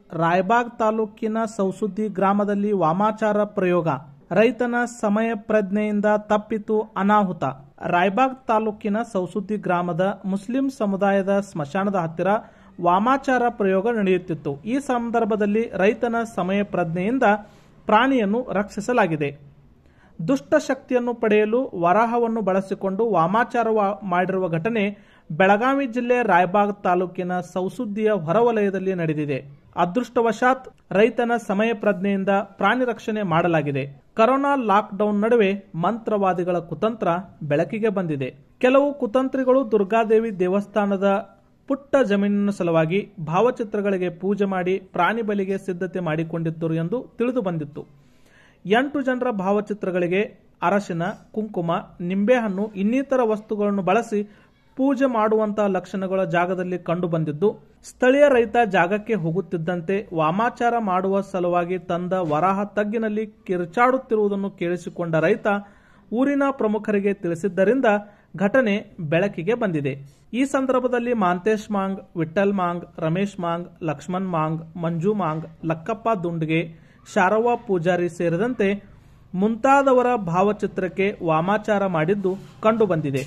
ರಾಯಬಾಗ್ ತಾಲೂಕಿನ ಸೌಸುದ್ದಿ ಗ್ರಾಮದಲ್ಲಿ ವಾಮಾಚಾರ ಪ್ರಯೋಗ ರೈತನ ಸಮಯ ಪ್ರಜ್ಞೆಯಿಂದ ತಪ್ಪಿತು ಅನಾಹುತ ರಾಯಬಾಗ್ ತಾಲೂಕಿನ ಸೌಸುದ್ದಿ ಗ್ರಾಮದ ಮುಸ್ಲಿಂ ಸಮುದಾಯದ ಸ್ಮಶಾನದ ಹತ್ತಿರ ವಾಮಾಚಾರ ಪ್ರಯೋಗ ನಡೆಯುತ್ತಿತ್ತು ಈ ಸಂದರ್ಭದಲ್ಲಿ ರೈತನ ಸಮಯ ಪ್ರಜ್ಞೆಯಿಂದ ಪ್ರಾಣಿಯನ್ನು ರಕ್ಷಿಸಲಾಗಿದೆ ದುಷ್ಟ ಶಕ್ತಿಯನ್ನು ಪಡೆಯಲು ವರಾಹವನ್ನು ಬಳಸಿಕೊಂಡು ವಾಮಾಚಾರ ವಾ- ಮಾಡಿರುವ ಘಟನೆ ಬೆಳಗಾವಿ ಜಿಲ್ಲೆ ರಾಯಬಾಗ್ ತಾಲೂಕಿನ ಸೌಸುದ್ದಿಯ ಹೊರವಲಯದಲ್ಲಿ ನಡೆದಿದೆ ಅದೃಷ್ಟವಶಾತ್ ರೈತನ ಸಮಯ ಪ್ರಜ್ಞೆಯಿಂದ ಪ್ರಾಣಿ ರಕ್ಷಣೆ ಮಾಡಲಾಗಿದೆ ಕರೋನಾ ಲಾಕ್ಡೌನ್ ನಡುವೆ ಮಂತ್ರವಾದಿಗಳ ಕುತಂತ್ರ ಬೆಳಕಿಗೆ ಬಂದಿದೆ ಕೆಲವು ಕುತಂತ್ರಿಗಳು ದುರ್ಗಾದೇವಿ ದೇವಸ್ಥಾನದ ಪುಟ್ಟ ಜಮೀನಿನ ಸಲುವಾಗಿ ಭಾವಚಿತ್ರಗಳಿಗೆ ಪೂಜೆ ಮಾಡಿ ಪ್ರಾಣಿ ಬಲಿಗೆ ಸಿದ್ಧತೆ ಮಾಡಿಕೊಂಡಿದ್ದರು ಎಂದು ತಿಳಿದು ಬಂದಿತ್ತು ಎಂಟು ಜನರ ಭಾವಚಿತ್ರಗಳಿಗೆ ಅರಶಿನ ಕುಂಕುಮ ನಿಂಬೆಹಣ್ಣು ಇನ್ನಿತರ ವಸ್ತುಗಳನ್ನು ಬಳಸಿ ಪೂಜೆ ಮಾಡುವಂತಹ ಲಕ್ಷಣಗಳ ಜಾಗದಲ್ಲಿ ಕಂಡುಬಂದಿದ್ದು ಸ್ಥಳೀಯ ರೈತ ಜಾಗಕ್ಕೆ ಹೋಗುತ್ತಿದ್ದಂತೆ ವಾಮಾಚಾರ ಮಾಡುವ ಸಲುವಾಗಿ ತಂದ ವರಾಹ ತಗ್ಗಿನಲ್ಲಿ ಕಿರುಚಾಡುತ್ತಿರುವುದನ್ನು ಕೇಳಿಸಿಕೊಂಡ ರೈತ ಊರಿನ ಪ್ರಮುಖರಿಗೆ ತಿಳಿಸಿದ್ದರಿಂದ ಘಟನೆ ಬೆಳಕಿಗೆ ಬಂದಿದೆ ಈ ಸಂದರ್ಭದಲ್ಲಿ ಮಾಂತೇಶ್ ಮಾಂಗ್ ವಿಠಲ್ ಮಾಂಗ್ ರಮೇಶ್ ಮಾಂಗ್ ಲಕ್ಷ್ಮಣ್ ಮಾಂಗ್ ಮಂಜು ಮಾಂಗ್ ಲಕ್ಕಪ್ಪ ದುಂಡ್ಗೆ ಶಾರವ್ವ ಪೂಜಾರಿ ಸೇರಿದಂತೆ ಮುಂತಾದವರ ಭಾವಚಿತ್ರಕ್ಕೆ ವಾಮಾಚಾರ ಮಾಡಿದ್ದು ಕಂಡುಬಂದಿದೆ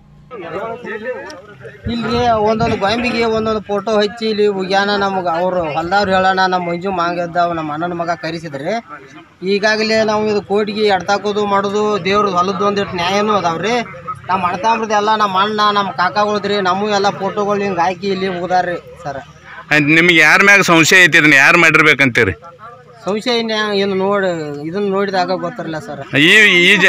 ಇಲ್ರಿ ಒಂದೊಂದು ಗೊಂಬಿಗೆ ಒಂದೊಂದು ಫೋಟೋ ಹಚ್ಚಿ ಇಲ್ಲಿ ಉಗ್ಯಾನ ನಮ್ಗೆ ಅವ್ರು ಹೊಲ್ದವ್ರು ಹೇಳೋಣ ನಮ್ಮ ಮಂಜು ಮಾಂಗದ್ದಾವ ನಮ್ಮ ಅಣ್ಣನ ಮಗ ಕರೆಸಿದ್ರಿ ಈಗಾಗಲೇ ನಾವು ಇದು ಕೋರ್ಟ್ಗೆ ಎಡ್ತಾಕೋದು ಮಾಡೋದು ದೇವ್ರ ಹೊಲದ್ದು ಒಂದಿಟ್ಟು ನ್ಯಾಯನೂ ಅದಾವ್ರಿ ನಮ್ಮ ಅಣ್ತಾಮ್ರದ್ದು ಎಲ್ಲ ನಮ್ಮ ಅಣ್ಣ ನಮ್ಮ ಕಾಕಾಗಳ್ದ್ರಿ ನಮ್ಮ ಎಲ್ಲ ಫೋಟೋಗಳು ಹಿಂಗೆ ಹಾಕಿ ಇಲ್ಲಿ ಮುಗ್ದಾರ್ರಿ ಸರ್ ಅದ್ ನಿಮ್ಗೆ ಯಾರ ಮ್ಯಾಗ ಸಂಶಯ ಐತಿ ಇದನ್ನ ಯಾರು ಮಾಡಿರ್ಬೇಕಂತೀರಿ ಸಂಶಯ ಇನ್ಯಾ ಏನು ನೋಡಿ ಇದನ್ನ ನೋಡಿದಾಗ ಗೊತ್ತಿರಲ್ಲ ಸರ್ ಈ ಈ ಜ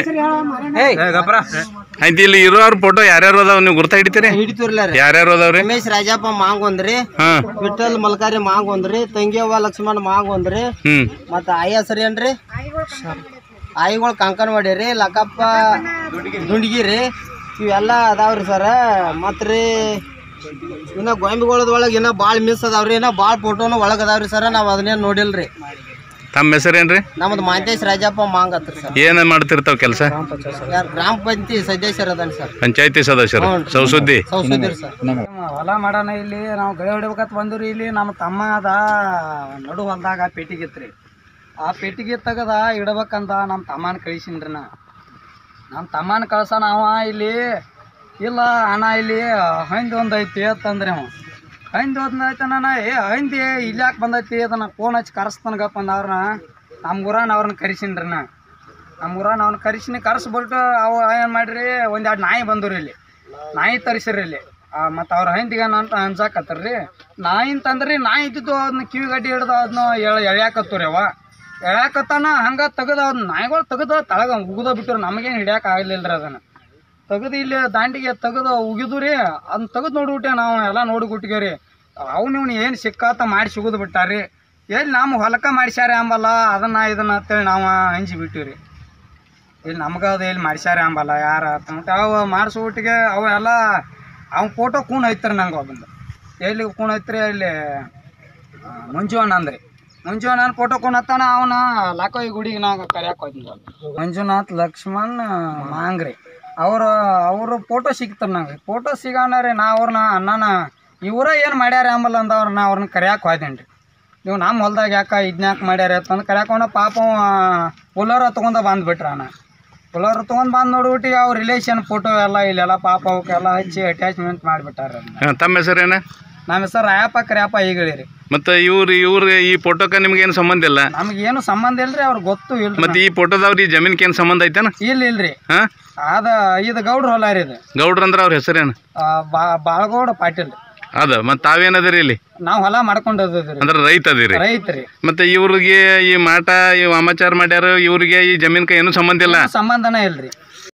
ಆಯ್ತು ಇಲ್ಲಿ ಇರೋರ್ ಫೋಟೋ ಯಾರ್ಯಾರು ಅದಾವ ನೀವು ಗುರ್ತಾ ಹಿಡಿತೀರಿ ಹಿಡಿತಿರ್ಲ ರೀ ಯಾರ್ಯಾರು ಅದಾವ್ರಿ ರಮೇಶ್ ರಾಜಪ್ಪ ಮಾಂಗ್ ಒಂದ್ರಿ ಹಾ ವಿಠಲ್ ಮಲ್ಕಾರಿ ಮಾಂಗ್ ಒಂದ್ರಿ ತಂಗಿಯವ್ವ ಲಕ್ಷ್ಮಣ ಮಾಂಗ್ ಒಂದ್ರಿ ಹ್ಮ್ ಮತ್ತ ಆಯ ಹೆಸರು ಏನ್ರಿ ಆಯಿಗಳು ಕಂಕನ್ ಮಾಡಿರಿ ಲಕ್ಕಪ್ಪ ದುಂಡ್ಗಿರಿ ಇವೆಲ್ಲ ಅದಾವ್ರಿ ಸರ ಮತ್ತ್ ರೀ ಇನ್ನ ಗೊಂಬಿಗಳದೊಳಗೆ ಇನ್ನ ಭಾಳ ಮಿಸ್ ಅದಾವ್ರಿ ಇನ್ನ ಭಾಳ ಫೋಟೋನು ಒಳಗೆ ಅದಾವ್ರಿ ಸರ ನಾವು ಅದನ್ನೇನು ನೋಡಿಲ್ರಿ ತಮ್ಮ ಹೆಸರೇನ್ರಿ ನಮ್ದು ಮಾಂತೇಶ್ ರಾಜಪ್ಪ ಮಾಂಗ್ ಹತ್ರಿ ಸರ್ ಏನ ಮಾಡ್ತಿರ್ತಾವ ಕೆಲಸ ಯಾರು ಗ್ರಾಮ ಪಂಚಾಯತಿ ಸದಸ್ಯರು ಅದಾನ ಸರ್ ಪಂಚಾಯತಿ ಸದಸ್ಯರು ಸೌಸುದ್ದಿ ಸೌಸುದಿರಿ ಸರ್ ಹೊಲ ಮಾಡೋಣ ಇಲ್ಲಿ ನಾವು ಗಳೆ ಹೊಡಿಬೇಕಂತ ಬಂದ್ರಿ ಇಲ್ಲಿ ನಮ್ಮ ತಮ್ಮ ಅದ ನಡು ಹೊಲ್ದಾಗ ಪೆಟ್ಟಿಗಿತ್ರಿ ಆ ಪೆಟ್ಟಿಗೆ ತೆಗದ ಇಡ್ಬೇಕಂತ ನಮ್ಮ ತಮ್ಮನ ಕಳಿಸಿನ್ರಿ ನಾ ನಮ್ಮ ತಮ್ಮನ ಕಳ್ಸಣ ಅವ ಇಲ್ಲಿ ಇಲ್ಲ ಅಣ್ಣ ಇಲ್ಲಿ ಹಂದಿ ಒಂದು ಐತಿ ಅಂತಂದ್ರಿ ಅವ ಹಂದಿ ಒಂದು ಐತೆ ನಾನು ಏ ಹಂದಿ ಇಲ್ಲಿ ಯಾಕೆ ಬಂದೈತಿ ಅದನ್ನ ಫೋನ್ ಹಚ್ಚಿ ಕರೆಸ್ತಾನಗಪ್ಪ ಅಂದವ್ರನ್ನ ನಮ್ಮ ಊರಾನ ಅವ್ರನ್ನ ಕರೆಸಿನ್ರಿ ನಾ ನಮ್ಮ ಊರಾನ ಅವ್ನ ಕರೆಸಿನಿ ಕರೆಸ್ಬಿಟ್ಟು ಅವ ಏನು ಮಾಡ್ರಿ ಒಂದೆರಡು ನಾಯಿ ಬಂದ್ರಿ ಇಲ್ಲಿ ನಾಯಿ ತರಿಸಿರಿ ಇಲ್ಲಿ ಮತ್ತು ಅವ್ರ ಹಂದಿಗೆ ಅಂತ ಅನ್ಸಾಕತ್ತಾರ್ರಿ ನಾಯಿ ಅಂತಂದ್ರಿ ನಾಯಿ ಇದ್ದಿದ್ದು ಅದನ್ನ ಕಿವಿ ಗಡ್ಡಿ ಹಿಡ್ದು ಅದನ್ನ ಎಳ ಎಳ್ಯಾಕತ್ತು ರೀ ಅವ ಎಳ್ಯಾಕತ್ತಾನ ಹಂಗೆ ತೆಗೆದು ಅದನ್ನ ನಾಯಿಗಳು ತೆಗೆದು ತಳಗ ಉಗಿದ ಬಿಟ್ಟರು ನಮಗೇನು ಹಿಡಿಯಕ್ಕೆ ಆಗಲಿಲ್ಲ ರೀ ಅದನ್ನು ತೆಗೆದು ಇಲ್ಲಿ ದಾಂಡಿಗೆ ತೆಗೆದು ಉಗಿದು ರೀ ಅದನ್ನ ತೆಗೆದು ನೋಡ್ಬಿಟ್ಟೆ ನಾವು ಎಲ್ಲ ನೋಡಿ ಗುಟ್ಟಿಗೆ ರೀ ಅವ್ನು ಇವ್ನು ಏನು ಸಿಕ್ಕಾತ ಮಾಡಿ ಸಿಗುದು ಬಿಟ್ಟಾರಿ ಎಲ್ಲಿ ನಮ್ಮ ಹೊಲಕ ಮಾಡಿಸ್ಯಾರ ಅಂಬಲ್ಲ ಅದನ್ನ ಇದನ್ನ ಅಂತೇಳಿ ನಾವು ಹಂಚಿ ಬಿಟ್ಟಿವಿ ರೀ ಇಲ್ಲಿ ನಮ್ಗೆ ಅದು ಎಲ್ಲಿ ಮಾಡಿಸ್ಯಾರ ಅಂಬಲ್ಲ ಯಾರ ಮತ್ತೆ ಅವು ಮಾಡಿಸ್ಬಿಟ್ಟಿಗೆ ಅವು ಎಲ್ಲ ಅವ್ನ ಫೋಟೋ ಕೂನ್ ಐತ್ರಿ ನಂಗೆ ಒಬ್ಬಂದು ಎಲ್ಲಿ ಕೂನ್ ಐತ್ರಿ ಅಲ್ಲಿ ಆ, ಮಂಜು ಅಣ್ಣ ಅಂದ್ರಿ ಮಂಜು ಅಣ್ಣನ ಫೋಟೋ ಕೂನ್ ಹತ್ತಾನ ಅವನ ಲಾಕೋ ಈ ಗುಡಿಗೆ ನಾವು ಕರ್ಯಾಕ್ ಹೋಯ್ತೀನಿ ಮಂಜುನಾಥ್ ಲಕ್ಷ್ಮಣ್ ಮಾಂಗ್ರಿ ಅವ್ರ ಅವ್ರ ಫೋಟೋ ಸಿಗ್ತಾರೆ ನಂಗೆ ಫೋಟೋ ಸಿಗೋಣ ರೀ ನಾ ಅವ್ರನ್ನ ಅಣ್ಣನ ಇವ್ರ ಏನು ಮಾಡ್ಯಾರ ಅಂಬಲ್ಲ ಅಂದ ಅವ್ರನ್ನ ಅವ್ರನ್ನ ಕರ್ಯಾಕ್ ಹೋಯ್ತೀನಿ ರೀ ನೀವು ನಮ್ಮ ಹೊಲ್ದಾಗ ಯಾಕೆ ಇದನ್ಯಾಕೆ ಮಾಡ್ಯಾರ ಅಂತಂದು ಕರ್ಯಾಕೊಂಡ ಪಾಪ ಉಲ್ಲರ ತೊಗೊಂಡ ಬಂದ್ಬಿಟ್ರ ಅಣ್ಣ ಉಲ್ಲರ ತೊಗೊಂಡು ಬಂದು ನೋಡ್ಬಿಟ್ಟು ಅವ್ರ ರಿಲೇಷನ್ ಫೋಟೋ ಎಲ್ಲ ಇಲ್ಲೆಲ್ಲ ಪಾಪ ಅವಕ್ಕೆಲ್ಲ ಹಚ್ಚಿ ಅಟ್ಯಾಚ್ಮೆಂಟ್ ಮಾಡಿಬಿಟ್ಟಾರ ಹಾ, ತಮ್ಮ ಹೆಸರೇನ ನಮ್ಮ ಹೆಸರು ರಾಯಪ್ಪ ಕರ್ಯಪ್ಪ ಈಗ ರೀ ಮತ್ತೆ ಇವ್ರು ಇವ್ರು ಈ ಫೋಟೋಕ್ಕೆ ನಿಮ್ಗೆ ಏನು ಸಂಬಂಧ ಇಲ್ಲ ನಮಗೇನು ಸಂಬಂಧ ಇಲ್ರಿ ಅವ್ರಿಗೆ ಗೊತ್ತು ಇಲ್ರಿ ಮತ್ತೆ ಈ ಫೋಟೋದವ್ರು ಈ ಜಮೀನ್ಗೆ ಏನು ಸಂಬಂಧ ಐತೇನ ಇಲ್ಲ ಇಲ್ರಿ ಹಾ ಅದ ಇದು ಗೌಡ್ರ ಹೊಲ ರೀ ಇದು ಗೌಡ್ರ ಅಂದ್ರೆ ಅವ್ರ ಹೆಸರೇನು ಆ, ಬಾ ಬಾಳಗೌಡ ಪಾಟೀಲ್ ರೀ ಅದ ಮತ್ತೆ ತಾವೇನದಿರಿ ಇಲ್ಲಿ ನಾವು ಹೊಲ ಮಾಡ್ಕೊಂಡದ್ರಿ ಅಂದ್ರೆ ರೈತ ಅದಿರಿ ರೈತ್ರಿ ಮತ್ತೆ ಇವ್ರಿಗೆ ಈ ಮಾಟ ಈ ವಾಮಾಚಾರ ಮಾಡ್ಯಾರ ಇವ್ರಿಗೆ ಈ ಜಮೀನ್ಕ ಏನು ಸಂಬಂಧ ಇಲ್ಲ ಸಂಬಂಧನೇ ಇಲ್ರಿ